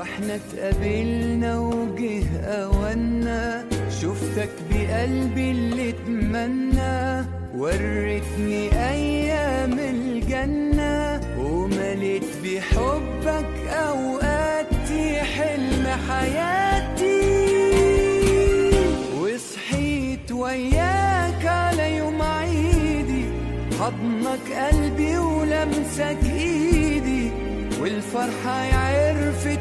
واحنا اتقابلنا وجه أوانا شفتك بقلبي اللي اتمنى وريتني أيام الجنة ومليت بحبك أوقاتي حلم حياتي وصحيت وياك على يوم عيدي حضنك قلبي ولمسك ايدي والفرحة عرفت